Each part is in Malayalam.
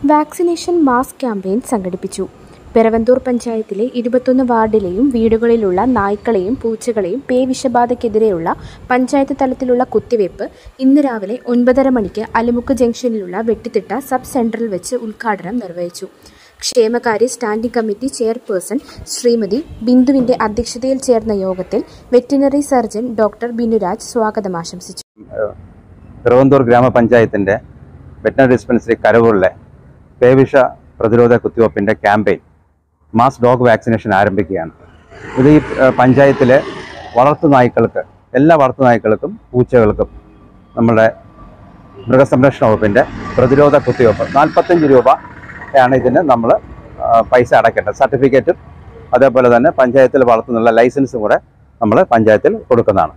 വാക്സിനേഷൻ മാസ് ക്യാമ്പയിൻ സംഘടിപ്പിച്ചു പെരവന്തൂർ പഞ്ചായത്തിലെ ഇരുപത്തൊന്ന് വാർഡിലെയും വീടുകളിലുള്ള നായ്ക്കളെയും പൂച്ചകളെയും പേവിഷബാധയ്ക്കെതിരെയുള്ള പഞ്ചായത്ത് തലത്തിലുള്ള കുത്തിവയ്പ് ഇന്ന് രാവിലെ ഒൻപതര മണിക്ക് അലിമുക്ക് ജംഗ്ഷനിലുള്ള വെട്ടിത്തിട്ട സബ് സെന്ററിൽ വെച്ച് ഉദ്ഘാടനം നിർവഹിച്ചു ക്ഷേമകാര്യ സ്റ്റാൻഡിംഗ് കമ്മിറ്റി ചെയർപേഴ്സൺ ശ്രീമതി ബിന്ദുവിന്റെ അധ്യക്ഷതയിൽ ചേർന്ന യോഗത്തിൽ വെറ്റിനറി സർജൻ ഡോക്ടർ ബിനുരാജ് സ്വാഗതം ആശംസിച്ചു തിരുവനന്തപുരം ഗ്രാമപഞ്ചായത്തിൻ്റെ വെറ്റിനറി ഡിസ്പെൻസറി കരവൂരിലെ പേവിഷ പ്രതിരോധ കുത്തിവയ്പ്പിൻ്റെ ക്യാമ്പയിൻ മാസ് ഡോഗ് വാക്സിനേഷൻ ആരംഭിക്കുകയാണ് ഇത് ഈ ഏഹ്, പഞ്ചായത്തിലെ വളർത്തു നായ്ക്കൾക്ക് എല്ലാ വളർത്തു നായ്ക്കൾക്കും പൂച്ചകൾക്കും നമ്മുടെ മൃഗസംരക്ഷണ വകുപ്പിൻ്റെ പ്രതിരോധ കുത്തിവയ്പ്പ് നാൽപ്പത്തഞ്ച് രൂപയാണ് ഇതിന് നമ്മൾ പൈസ അടയ്ക്കേണ്ടത് സർട്ടിഫിക്കറ്റും അതേപോലെ തന്നെ പഞ്ചായത്തിൽ വളർത്തുന്നുള്ള ലൈസൻസും കൂടെ നമ്മൾ പഞ്ചായത്തിൽ കൊടുക്കുന്നതാണ്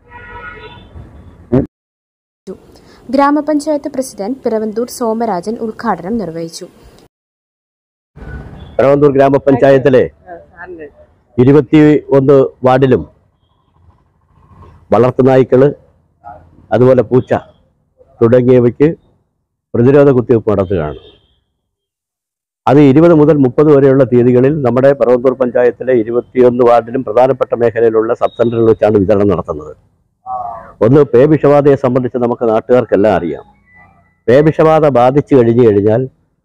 ഗ്രാമപഞ്ചായത്ത് പ്രസിഡന്റ് പിറവന്തൂർ സോമരാജൻ ഉദ്ഘാടനം നിർവഹിച്ചു പിറവന്തൂർ ഗ്രാമപഞ്ചായത്തിലെ ഇരുപത്തി ഒന്ന് വാർഡിലും വളർത്തുനായ്ക്കള് അതുപോലെ പൂച്ച തുടങ്ങിയവയ്ക്ക് പ്രതിരോധ കുത്തിവയ്പ്പ് നടത്തുകയാണ് അത് ഇരുപത് മുതൽ മുപ്പത് വരെയുള്ള തീയതികളിൽ നമ്മുടെ പിറവന്തൂർ പഞ്ചായത്തിലെ ഇരുപത്തിയൊന്ന് വാർഡിലും പ്രധാനപ്പെട്ട മേഖലയിലുള്ള സബ് സെന്ററുകളിൽ വെച്ചാണ് വിതരണം നടത്തുന്നത് ഒന്ന് പേ വിഷബാധയെ സംബന്ധിച്ച് നമുക്ക് നാട്ടുകാർക്കെല്ലാം അറിയാം പേ വിഷബാധ ബാധിച്ചു കഴിഞ്ഞു കഴിഞ്ഞാൽ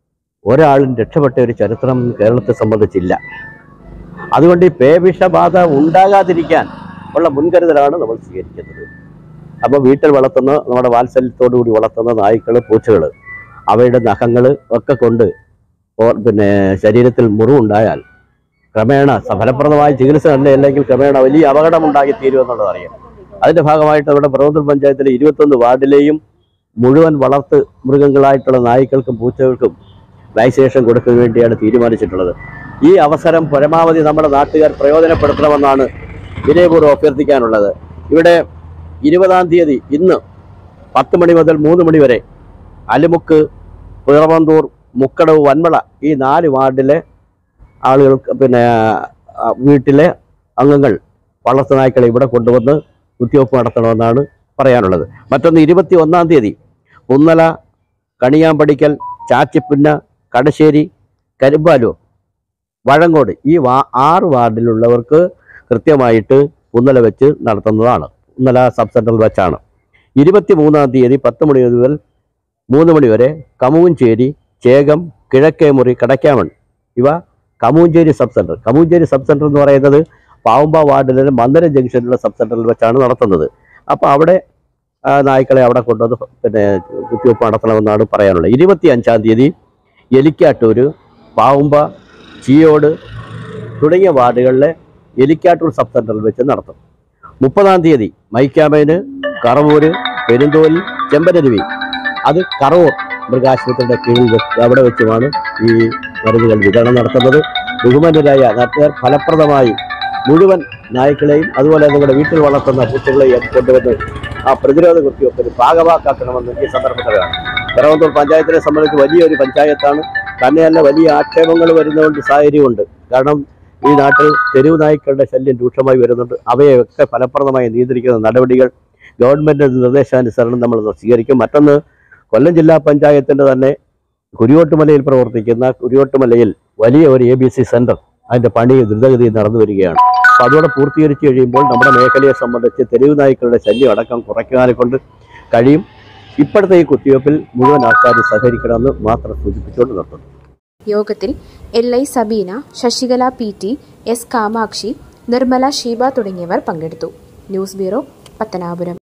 ഒരാളും രക്ഷപ്പെട്ട ഒരു ചരിത്രം കേരളത്തെ സംബന്ധിച്ചില്ല അതുകൊണ്ട് ഈ പേവിഷബാധ ഉണ്ടാകാതിരിക്കാൻ ഉള്ള മുൻകരുതലാണ് നമ്മൾ സ്വീകരിക്കുന്നത് അപ്പോൾ വീട്ടിൽ വളർത്തുന്ന നമ്മുടെ വാത്സല്യത്തോടു കൂടി വളർത്തുന്ന നായ്ക്കൾ പൂച്ചകൾ അവയുടെ നഖങ്ങൾ ഒക്കെ കൊണ്ട് ഓ- പിന്നെ ശരീരത്തിൽ മുറിവുണ്ടായാൽ ക്രമേണ ഫലപ്രദമായ ചികിത്സ തന്നെ അല്ലെങ്കിൽ ക്രമേണ വലിയ അപകടമുണ്ടാക്കി തീരുമെന്നുള്ളത് അറിയാം അതിന്റെ ഭാഗമായിട്ട് നമ്മുടെ പ്രവർത്തന പഞ്ചായത്തിലെ ഇരുപത്തൊന്ന് വാർഡിലെയും മുഴുവൻ വളർത്ത് മൃഗങ്ങളായിട്ടുള്ള നായ്ക്കൾക്കും പൂച്ചകൾക്കും വാക്സിനേഷൻ കൊടുക്കാൻ വേണ്ടിയാണ് തീരുമാനിച്ചിട്ടുള്ളത് ഈ അവസരം പരമാവധി നമ്മുടെ നാട്ടുകാർ പ്രയോജനപ്പെടുത്തണമെന്നാണ് വിനയപൂർവ്വം അഭ്യർത്ഥിക്കാനുള്ളത് ഇവിടെ ഇരുപതാം തീയതി ഇന്ന് പത്ത് മണി മുതൽ മൂന്ന് മണി വരെ അലിമുക്ക് പിറവന്തൂർ മുക്കടവ് വന്മള ഈ നാല് വാർഡിലെ ആളുകൾക്ക് പിന്നെ ആ, വീട്ടിലെ അംഗങ്ങൾ വളർത്തു നായ്ക്കളെ ഇവിടെ കൊണ്ടുവന്ന് കുത്തിവയ്പ്പ് നടത്തണമെന്നാണ് പറയാനുള്ളത് മറ്റൊന്ന് ഇരുപത്തി ഒന്നാം തീയതി പുന്നല കണിയാമ്പടിക്കൽ ചാച്ചിപ്പുന്ന കടശ്ശേരി കരിമ്പാലൂർ വഴങ്ങോട് ഈ വാ ആറ് വാർഡിലുള്ളവർക്ക് കൃത്യമായിട്ട് പുന്നല വെച്ച് നടത്തുന്നതാണ് പുന്നല സബ് സെൻറ്ററിൽ വെച്ചാണ് ഇരുപത്തി മൂന്നാം തീയതി പത്ത് മണി മുതൽ മൂന്ന് മണി വരെ കമുവഞ്ചേരി ചേകം കിഴക്കേമുറി കടക്കാമൺ ഇവ Kamuvancheri sub centre Kamuvancheri sub centre എന്ന് പറയുന്നത് പാവുമ്പ വാർഡിലെ മന്ദര ജംഗ്ഷനിലുള്ള സബ് സെൻറ്ററിൽ വെച്ചാണ് നടത്തുന്നത് അപ്പോൾ അവിടെ ആ, നായ്ക്കളെ അവിടെ കൊണ്ടുവന്ന് പിന്നെ കുത്തിവയ്പ്പ് നടത്തണമെന്നാണ് പറയാനുള്ളത് ഇരുപത്തി അഞ്ചാം തീയതി എലിക്കാട്ടൂര് പാവുമ്പ ചീയോട് തുടങ്ങിയ വാർഡുകളിലെ എലിക്കാട്ടൂർ സബ് സെൻറ്ററിൽ വെച്ച് നടത്തും മുപ്പതാം തീയതി മൈക്കാമേന് കറവൂര് പെരുന്തോൽ ചെമ്പനരുവി അത് കറവൂർ മൃഗാശുപത്രിയുടെ കീഴിൽ വെച്ച് അവിടെ വെച്ചുമാണ് ഈ മരുന്നുകൾ വിതരണം നടത്തുന്നത് ബഹുമാന്യരായ നാട്ടുകാർ ഫലപ്രദമായി മുഴുവൻ നായ്ക്കളെയും അതുപോലെ നിങ്ങളുടെ വീട്ടിൽ വളർത്തുന്ന പൂച്ചകളെയും കൊണ്ടുവന്ന് ആ പ്രതിരോധ കുത്തിവയ്പ്പിന് ഭാഗവാക്കാക്കണമെന്ന് ഈ സന്ദർഭത്തിലാണ് പിറവന്തൂർ പഞ്ചായത്തിനെ സംബന്ധിച്ച് വലിയൊരു പഞ്ചായത്താണ് തന്നെയല്ല വലിയ ആക്ഷേപങ്ങൾ വരുന്നതുകൊണ്ട് സാഹചര്യമുണ്ട് കാരണം ഈ നാട്ടിൽ തെരുവ് നായ്ക്കളുടെ ശല്യം രൂക്ഷമായി വരുന്നുണ്ട് അവയൊക്കെ ഫലപ്രദമായി നിയന്ത്രിക്കുന്ന നടപടികൾ ഗവൺമെന്റ് നിർദ്ദേശാനുസരണം നമ്മൾ സ്വീകരിക്കും മറ്റൊന്ന് കൊല്ലം ജില്ലാ പഞ്ചായത്തിന്റെ തന്നെ കുരിയോട്ടുമലയിൽ പ്രവർത്തിക്കുന്ന കുരിയോട്ടുമലയിൽ വലിയ ഒരു എ ബി സി സെന്റർ അതിന്റെ പണി ദ്രുതഗതിയിൽ നടന്നു വരികയാണ് അപ്പോൾ അതോടെ പൂർത്തീകരിച്ചു കഴിയുമ്പോൾ നമ്മുടെ മേഖലയെ സംബന്ധിച്ച് തെരുവ് നായ്ക്കളുടെ ശല്യം അടക്കം കുറയ്ക്കാനെ കൊണ്ട് കഴിയും ഇപ്പോഴത്തെ ഈ കുത്തിവയ്പ്പിൽ മുഴുവൻ ആൾക്കാരും സഹകരിക്കണമെന്ന് മാത്രം സൂചിപ്പിച്ചുകൊണ്ട് നിർത്തുന്നു യോഗത്തിൽ L I Sabeena Sasikala P T S Kamakshi Nirmala Sheeba തുടങ്ങിയവർ പങ്കെടുത്തു ന്യൂസ് ബ്യൂറോ പത്തനാപുരം